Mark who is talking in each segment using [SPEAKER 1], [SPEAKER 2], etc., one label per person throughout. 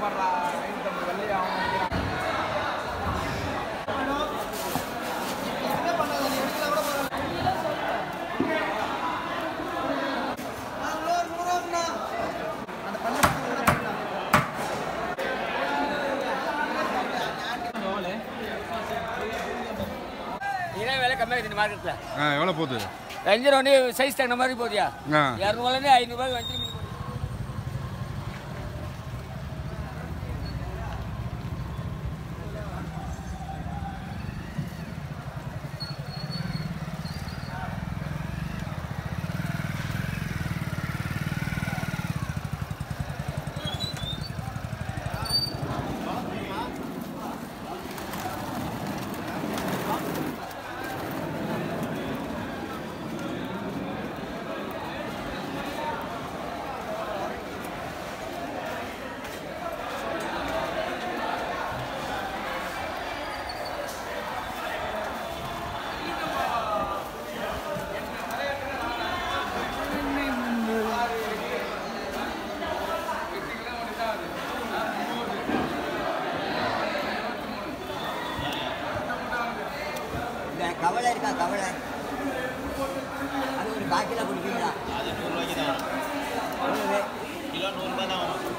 [SPEAKER 1] இதே விலை கம்மியாக இருக்குது மார்க்கெட்டில்
[SPEAKER 2] ஆ எவ்வளோ போகுது
[SPEAKER 1] வஞ்சிரம் வந்து சைஸ் தகுந்த மாதிரி போதியா
[SPEAKER 2] ஆ
[SPEAKER 1] இரநூறுலேருந்து ஐநூறுரூவா வஞ்சிரம் மீன் போகுது.
[SPEAKER 3] இந்த கவலை இருக்கா கவலை அது ஒரு காய்ச்சல குடிப்பீங்களா
[SPEAKER 4] அது நூறுரூவாய்க்கு தான் வரும் கிலோ நூறுரூபா தான் வரும்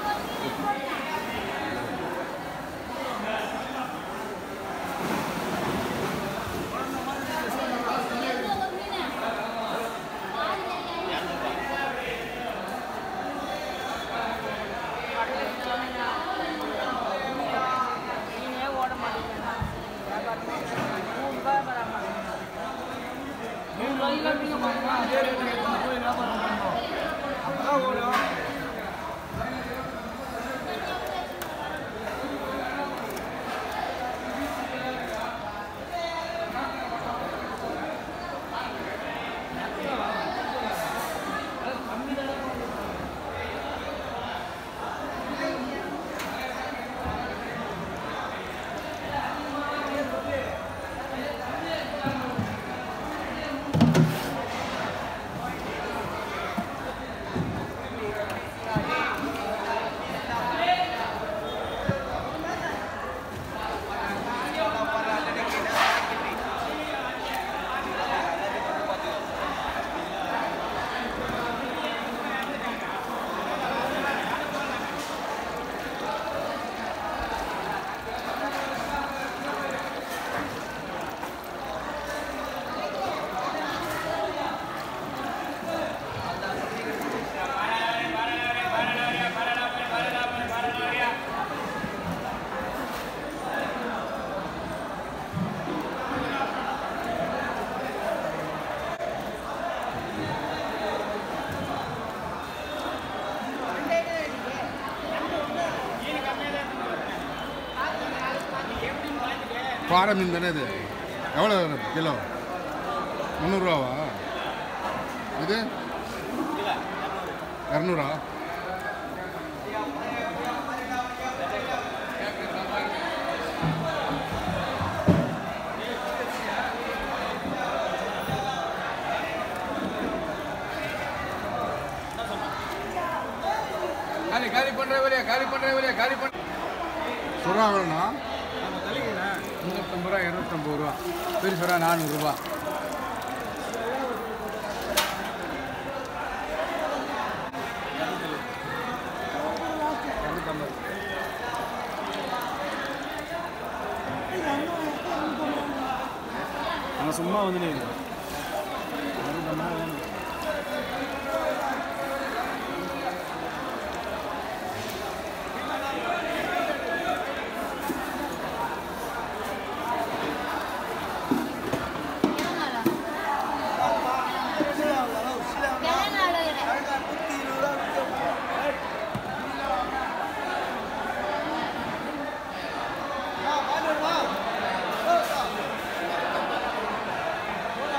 [SPEAKER 2] பாறை மீன் தானே இது எவ்வளோ கிலோ முந்நூறுரூவாவா இது இரநூறா
[SPEAKER 5] காலி காலி பண்ற வழியா காலி பண்ற வழியா காலி பண்ண
[SPEAKER 2] சுறா வேணும்னா
[SPEAKER 5] முந்நூற்றம்பது ரூபா இரநூத்தம்பது ரூபா பெரிய சுறா நானூறுரூவா
[SPEAKER 4] அவன் சும்மா வந்து நீ
[SPEAKER 6] ஆ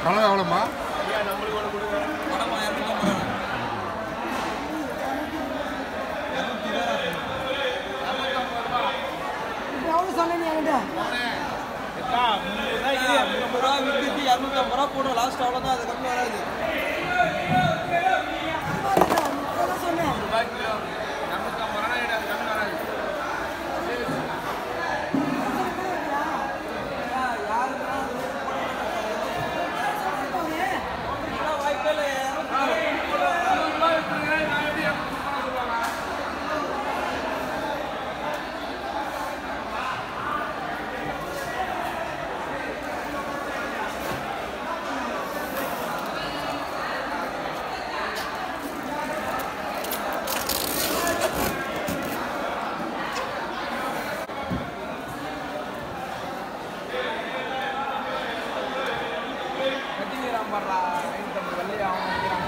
[SPEAKER 2] பழம் எவ்வளோம்மா
[SPEAKER 6] எவ்வளோ சொன்னீங்க என்கிட்ட
[SPEAKER 4] முந்நூறு ரூபா வித்துட்டு இரநூத்தம்பது ரூபா போடுறோம் லாஸ்ட் அவ்வளோதான் அது கம்மி வராது
[SPEAKER 6] முப்பது சொன்னேன்
[SPEAKER 4] வாய்ப்பே இல்லை
[SPEAKER 5] கட்டிக்கிறான் பாடுறா ஐநூற்றம்பது வெள்ளை அவன் நினைக்கிறான்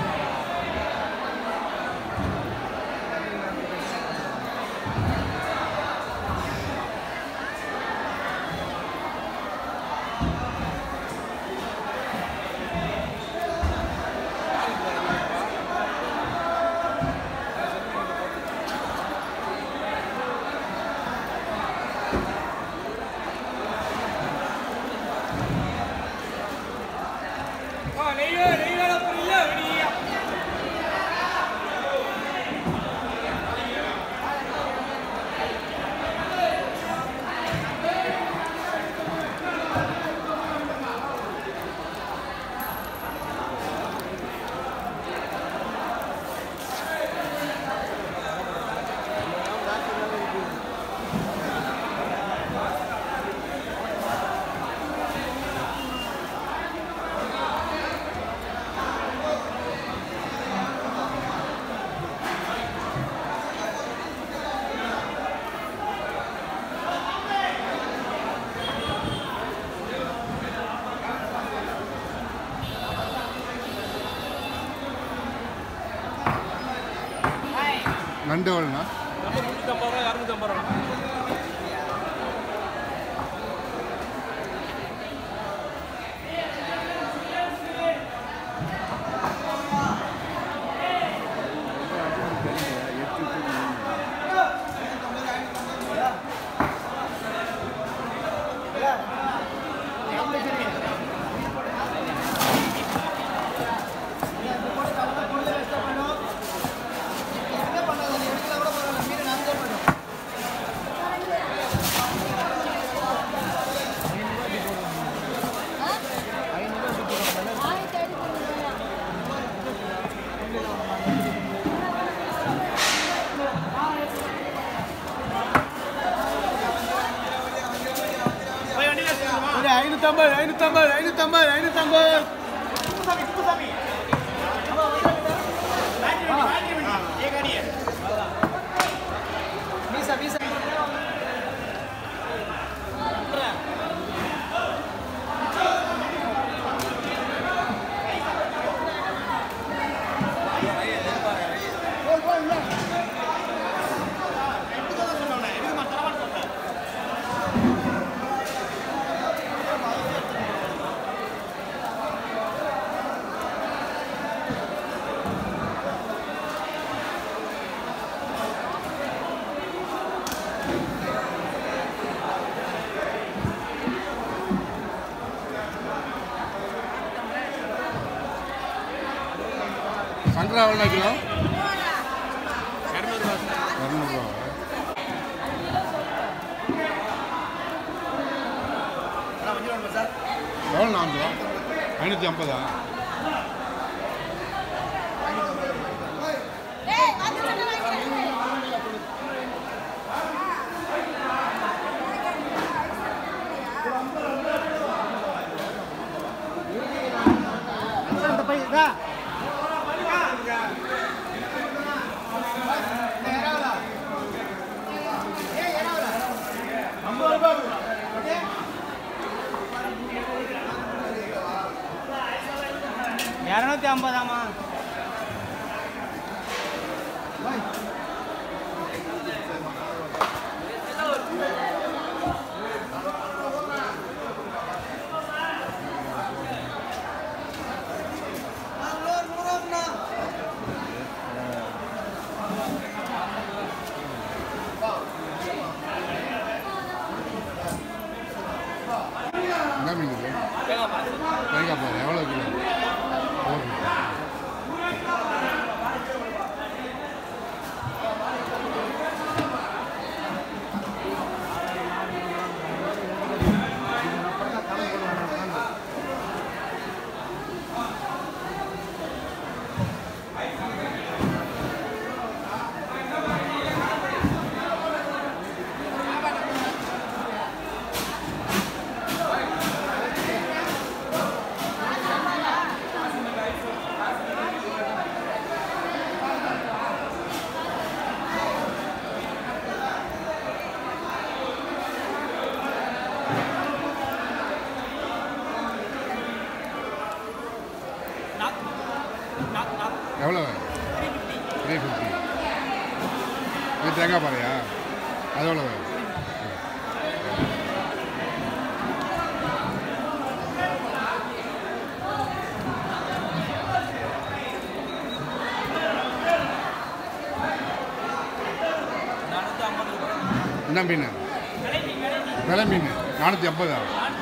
[SPEAKER 2] நண்டு எவ்வளோண்ணா
[SPEAKER 4] முந்நூற்றம்பது ரூபா இரநூத்தம்பது ரூபா ஐநூற்றம்பது ஐநூற்றம்பது ஐநூற்றம்பது ஐநூற்றம்பது
[SPEAKER 2] சங்கரா எவ்வளோ கிலோ இரநூறுவா எவ்வளோ நான்கு ஐநூற்றி ஐம்பதா
[SPEAKER 4] இரநூத்தி ஐம்பதாமா
[SPEAKER 2] என்ன மீன் இது தேங்காய் பாரு எவ்வளோ கிலோ ஓகே எவ்வளோ த்ரீ ஃபிஃப்டி இது தேங்காய் பாறையா அது எவ்வளோ என்ன மீன் விலை மீன் நானூற்றி ஐம்பதா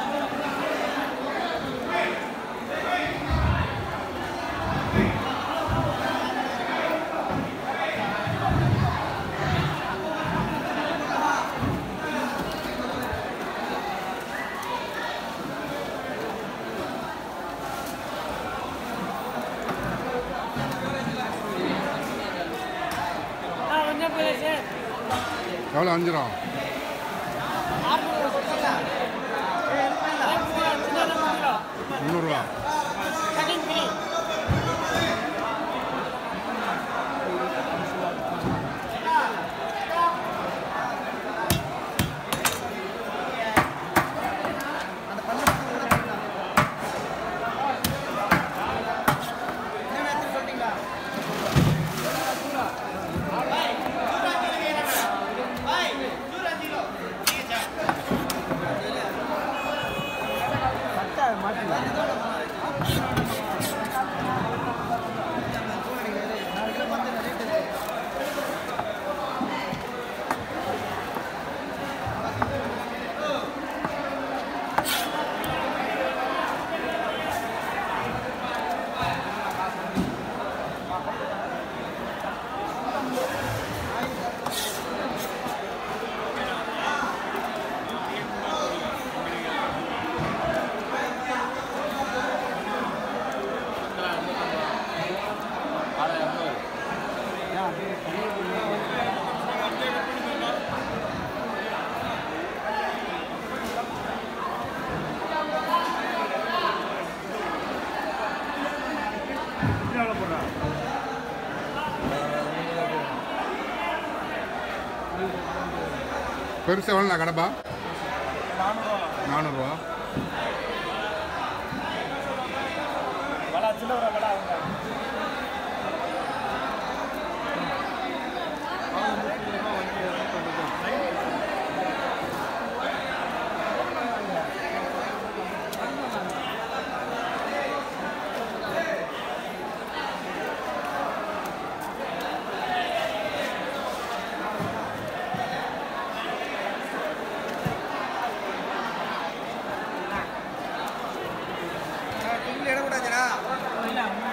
[SPEAKER 2] எவ்வளோ அஞ்சு ரூபா முந்நூறுரூவா பெருசு எவ்வளோண்ணா கடப்பா நானூறுரூவா
[SPEAKER 5] இடக்கூடாதுடா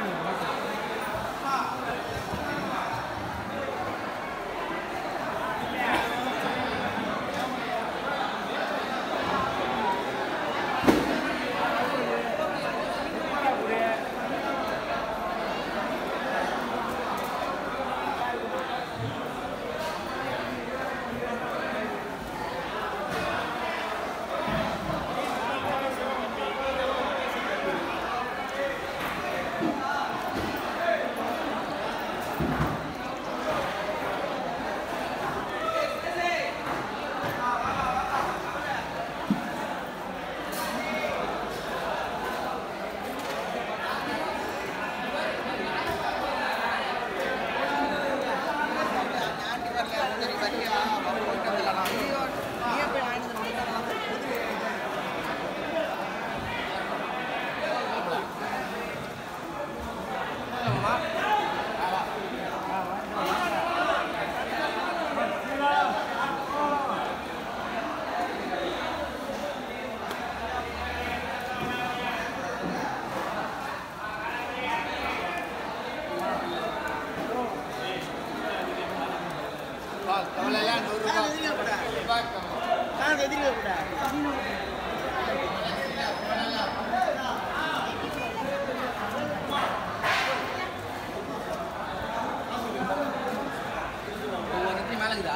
[SPEAKER 4] ஒவ்வொரு இடத்துல மேலே இருக்குதா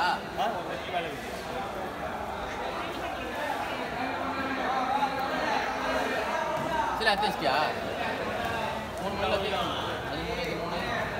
[SPEAKER 4] சரி அத்தை வச்சிட்டியா மூணு மணில போய் அது மூணு இது மூணு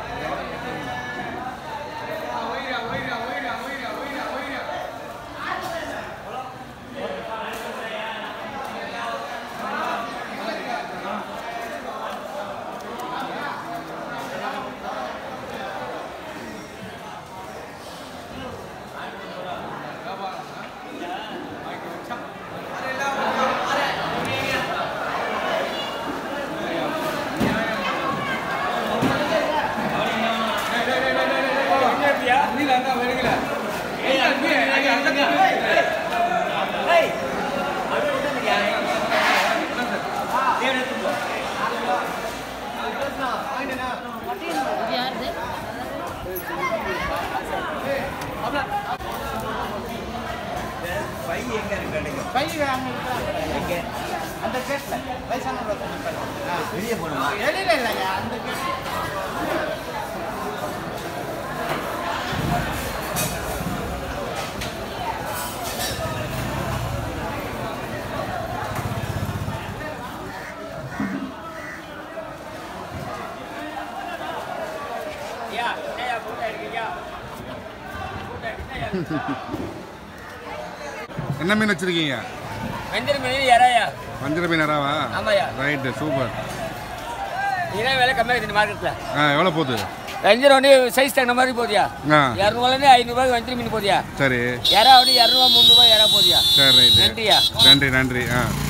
[SPEAKER 3] பை எங்க இருக்கு கிடைக்கும் எங்க
[SPEAKER 7] அந்த கேட்ல வயசான
[SPEAKER 3] வெளியே போகணுமா
[SPEAKER 7] வெளியில இல்லையா அந்த கேட்
[SPEAKER 1] ஐயா என்னய்யா போட்டோ எடுக்கீங்க போட்டோ எடுக்கீங்க
[SPEAKER 2] என்ன மீன் வச்சிருக்கீங்க
[SPEAKER 1] வஞ்சிர மீன் இறாயா
[SPEAKER 2] வஞ்சிர மீன் இறாவா
[SPEAKER 1] ஆமாய்யா.
[SPEAKER 2] ரைட்டு சூப்பர்
[SPEAKER 1] இறா விலை கம்மியாக இருக்குது இந்த மார்க்கெட்டில்
[SPEAKER 2] ஆ எவ்வளோ போகுது
[SPEAKER 1] வஞ்சிரம் வந்து சைஸ் தகுந்த மாதிரி போதியா
[SPEAKER 2] ஆ
[SPEAKER 1] இரநூறுலேருந்து ஐநூறுரூவாய்க்கு வஞ்சிர மீன் போதியா
[SPEAKER 2] சரி
[SPEAKER 1] இறா வந்து இரநூறுவா முந்நூறுவா இறா போதியா
[SPEAKER 2] சரி ரைட்டு
[SPEAKER 1] நன்றியா
[SPEAKER 2] நன்றி நன்றி ஆ